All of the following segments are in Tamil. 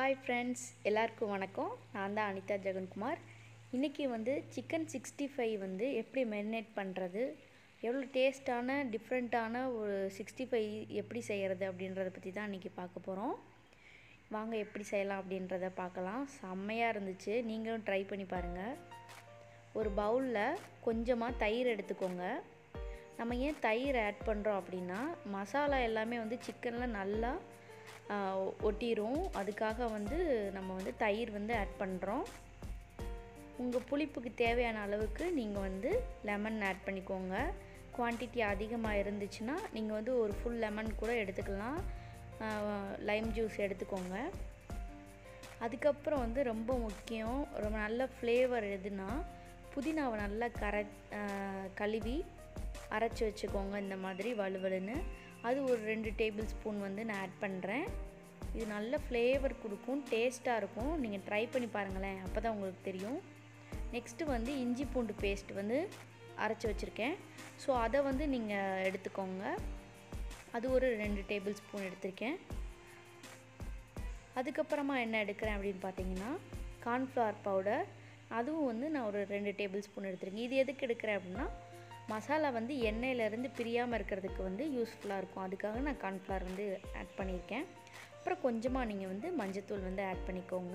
ஹாய் ஃப்ரெண்ட்ஸ் எல்லாருக்கும் வணக்கம் நான் தான் அனிதா ஜெகன்குமார் இன்றைக்கி வந்து சிக்கன் சிக்ஸ்டி ஃபைவ் வந்து எப்படி மெரினேட் பண்ணுறது எவ்வளோ டேஸ்ட்டான டிஃப்ரெண்ட்டான ஒரு சிக்ஸ்டி ஃபைவ் எப்படி செய்கிறது அப்படின்றத பற்றி தான் இன்றைக்கி பார்க்க போகிறோம் வாங்க எப்படி செய்யலாம் அப்படின்றத பார்க்கலாம் செம்மையாக இருந்துச்சு நீங்களும் ட்ரை பண்ணி பாருங்கள் ஒரு பவுலில் கொஞ்சமாக தயிர் எடுத்துக்கோங்க நம்ம ஏன் தயிர் ஆட் பண்ணுறோம் அப்படின்னா மசாலா எல்லாமே வந்து சிக்கனில் நல்லா ஒட்டிரும் அதுக்காக வந்து நம்ம வந்து தயிர் வந்து ஆட் பண்ணுறோம் உங்கள் புளிப்புக்கு தேவையான அளவுக்கு நீங்கள் வந்து லெமன் ஆட் பண்ணிக்கோங்க குவான்டிட்டி அதிகமாக இருந்துச்சுன்னா நீங்கள் வந்து ஒரு ஃபுல் லெமன் கூட எடுத்துக்கலாம் லைம் ஜூஸ் எடுத்துக்கோங்க அதுக்கப்புறம் வந்து ரொம்ப முக்கியம் ரொம்ப நல்ல ஃப்ளேவர் எதுனா புதினாவை நல்லா கர கழுவி அரைச்சி வச்சுக்கோங்க இந்த மாதிரி வலுவலுன்னு அது ஒரு ரெண்டு டேபிள் ஸ்பூன் வந்து நான் ஆட் பண்ணுறேன் இது நல்ல ஃப்ளேவர் கொடுக்கும் டேஸ்ட்டாக இருக்கும் நீங்கள் ட்ரை பண்ணி பாருங்களேன் அப்போ தான் உங்களுக்கு தெரியும் நெக்ஸ்ட்டு வந்து இஞ்சி பூண்டு பேஸ்ட் வந்து அரைச்சி வச்சுருக்கேன் ஸோ அதை வந்து நீங்கள் எடுத்துக்கோங்க அது ஒரு ரெண்டு டேபிள் ஸ்பூன் எடுத்திருக்கேன் அதுக்கப்புறமா என்ன எடுக்கிறேன் அப்படின்னு பார்த்தீங்கன்னா கார்ன்ஃப்ளவர் பவுடர் அதுவும் வந்து நான் ஒரு ரெண்டு டேபிள் ஸ்பூன் எடுத்துருக்கேன் இது எதுக்கு எடுக்கிறேன் அப்படின்னா மசாலா வந்து எண்ணெயிலேருந்து பிரியாமல் இருக்கிறதுக்கு வந்து யூஸ்ஃபுல்லாக இருக்கும் அதுக்காக நான் கார்ன்ஃப்ளவர் வந்து ஆட் பண்ணியிருக்கேன் அப்புறம் கொஞ்சமாக நீங்கள் வந்து மஞ்சத்தூள் வந்து ஆட் பண்ணிக்கோங்க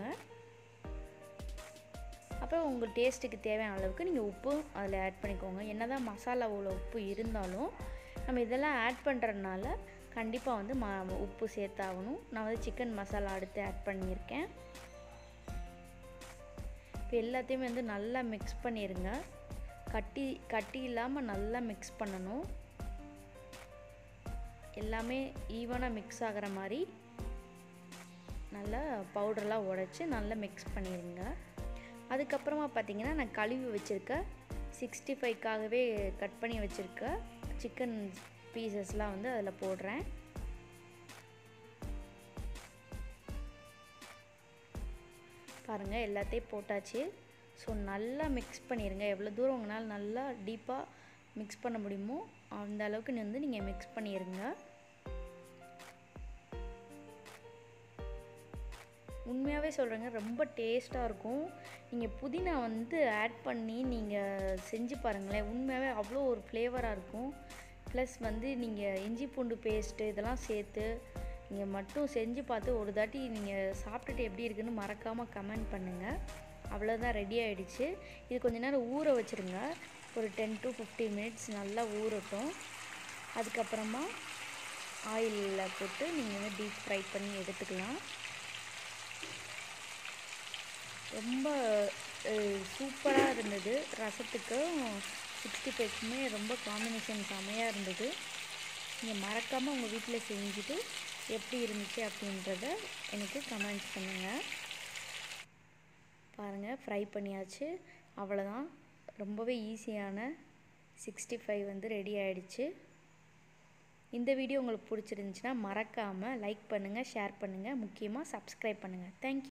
அப்புறம் உங்கள் டேஸ்ட்டுக்கு தேவையான அளவுக்கு நீங்கள் உப்பு அதில் ஆட் பண்ணிக்கோங்க என்ன தான் மசாலாவில் உப்பு இருந்தாலும் நம்ம இதெல்லாம் ஆட் பண்ணுறதுனால கண்டிப்பாக வந்து ம உப்பு சேர்த்தாகணும் நான் வந்து சிக்கன் மசாலா அடுத்து ஆட் பண்ணியிருக்கேன் இப்போ எல்லாத்தையுமே வந்து நல்லா மிக்ஸ் பண்ணிடுங்க கட்டி கட்டி இல்லாமல் நல்லா மிக்ஸ் பண்ணணும் எல்லாமே ஈவனாக மிக்ஸ் ஆகிற மாதிரி நல்லா பவுடர்லாம் உடச்சி நல்லா மிக்ஸ் பண்ணிடுங்க அதுக்கப்புறமா பார்த்திங்கன்னா நான் கழுவி வச்சுருக்க சிக்ஸ்டி ஃபைவ்க்காகவே கட் பண்ணி வச்சுருக்க சிக்கன் பீசஸ்லாம் வந்து அதில் போடுறேன் பாருங்கள் எல்லாத்தையும் போட்டாச்சு ஸோ நல்லா மிக்ஸ் பண்ணிடுங்க எவ்வளோ தூரம் உங்களால் நல்லா டீப்பாக மிக்ஸ் பண்ண முடியுமோ அந்த அளவுக்கு வந்து நீங்கள் மிக்ஸ் பண்ணிடுங்க உண்மையாகவே சொல்கிறேங்க ரொம்ப டேஸ்ட்டாக இருக்கும் நீங்கள் புதினா வந்து ஆட் பண்ணி நீங்கள் செஞ்சு பாருங்களேன் உண்மையாகவே அவ்வளோ ஒரு ஃப்ளேவராக இருக்கும் ப்ளஸ் வந்து நீங்கள் இஞ்சி பூண்டு பேஸ்ட்டு இதெல்லாம் சேர்த்து நீங்கள் மட்டும் செஞ்சு பார்த்து ஒரு தாட்டி நீங்கள் சாப்பிட்டுட்டு எப்படி இருக்குன்னு மறக்காமல் கமெண்ட் பண்ணுங்கள் அவ்வளோதான் ரெடி ஆகிடுச்சு இது கொஞ்ச நேரம் ஊற வச்சுருங்க ஒரு டென் டு ஃபிஃப்டீன் மினிட்ஸ் நல்லா ஊறட்டும் அதுக்கப்புறமா ஆயிலில் போட்டு நீங்கள் வந்து டீப் ஃப்ரை பண்ணி எடுத்துக்கலாம் ரொம்ப சூப்பராக இருந்தது ரசத்துக்கும் சிக்ஸ்டி ஃபைவ்க்குமே ரொம்ப காம்பினேஷன் செமையாக இருந்தது நீங்கள் மறக்காமல் உங்கள் வீட்டில் செஞ்சுட்டு எப்படி இருந்துச்சு அப்படின்றத எனக்கு கமெண்ட்ஸ் பண்ணுங்கள் பாருங்கள் ஃப்ரை பண்ணியாச்சு அவ்வளோதான் ரொம்பவே ஈஸியான சிக்ஸ்டி ஃபைவ் வந்து ரெடி ஆகிடுச்சு இந்த வீடியோ உங்களுக்கு பிடிச்சிருந்துச்சின்னா மறக்காமல் லைக் பண்ணுங்கள் ஷேர் பண்ணுங்கள் முக்கியமாக சப்ஸ்கிரைப் பண்ணுங்கள் தேங்க்யூ